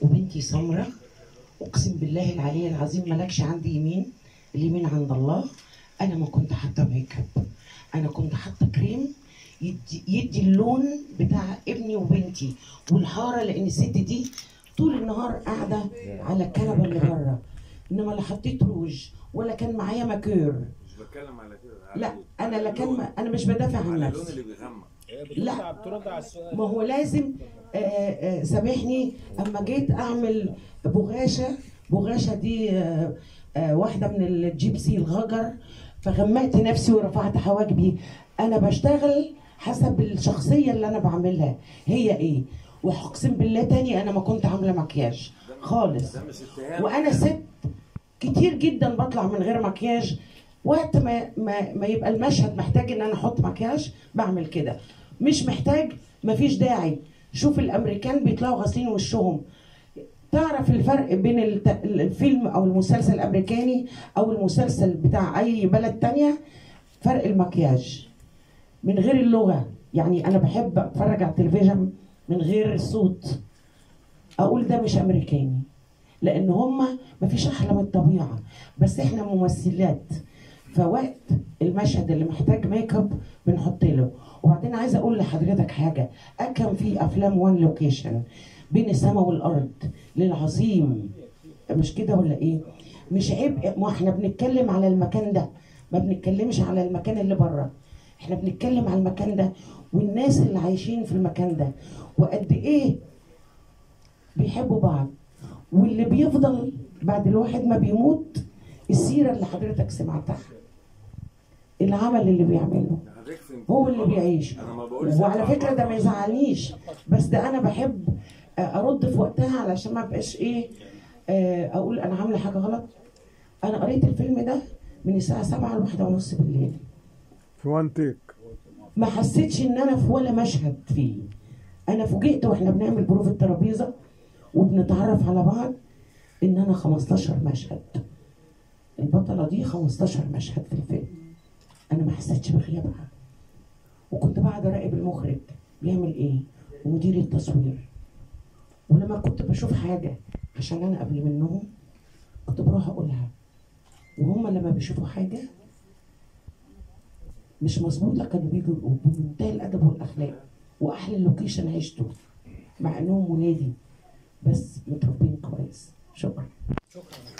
وبنتي سمرة اقسم بالله العلي العظيم مالكش عندي يمين اليمين عند الله انا ما كنت حاطه ميك اب انا كنت حاطه كريم يدي, يدي اللون بتاع ابني وبنتي والحاره لان الست دي طول النهار قاعده على الكنبه اللي بره انما لا حطيت روج ولا كان معايا ماكير مش بتكلم على كده على لا اللون. انا لا كان اللون. انا مش بدافع عن على اللون نفسي اللي بيغمق لا. بترد على السؤال ما هو لازم آه، آه، سامحني اما جيت اعمل بغاشه بغاشه دي آه، آه، واحده من الجيبسي الغجر فغمقت نفسي ورفعت حواجبي انا بشتغل حسب الشخصيه اللي انا بعملها هي ايه واقسم بالله تاني انا ما كنت عامله مكياج خالص ده مش اتهام وانا ست كتير جدا بطلع من غير مكياج وقت ما ما, ما يبقى المشهد محتاج ان انا احط مكياج بعمل كده مش محتاج مفيش داعي شوف الامريكان بيطلعوا غاسلين وشهم تعرف الفرق بين الت- الفيلم او المسلسل الامريكاني او المسلسل بتاع اي بلد تانية فرق المكياج من غير اللغة يعني انا بحب اتفرج على التلفزيون من غير الصوت اقول ده مش امريكاني لان هما مفيش احلى من الطبيعه بس احنا ممثلات فوقت المشهد اللي محتاج ميك اب بنحط له وبعدين عايزه اقول لحضرتك حاجه كان في افلام وان لوكيشن بين السماء والارض للعظيم مش كده ولا ايه مش عيب ما احنا بنتكلم على المكان ده ما بنتكلمش على المكان اللي بره احنا بنتكلم على المكان ده والناس اللي عايشين في المكان ده وقد ايه بيحبوا بعض واللي بيفضل بعد الواحد ما بيموت السيره اللي حضرتك سمعتها العمل اللي بيعمله حضرتك فهمت هو اللي بيعيش انا ما بقولش وعلى فكره ده ما يزعلنيش بس ده انا بحب ارد في وقتها علشان ما بقاش ايه آه، اقول انا عامله حاجه غلط انا قريت الفيلم ده من الساعه 7 لواحدة ونص بالليل في وان تيك ما حسيتش ان انا في ولا مشهد فيه انا فوجئت واحنا بنعمل بروف الترابيزه وبنتعرف على بعض ان انا 15 مشهد البطله دي 15 مشهد في الفيلم انا ما حسيتش بغيابها وكنت بقعد اراقب المخرج بيعمل ايه ومدير التصوير ولما كنت بشوف حاجه عشان انا قبل منهم كنت بروح اقولها وهم لما بيشوفوا حاجه مش مظبوطه كانوا بيجوا يقولوا بمنتهى الادب والاخلاق واحلى اللوكيشن عشته مع انهم ولادي بس متربيين كويس شكرا شكرا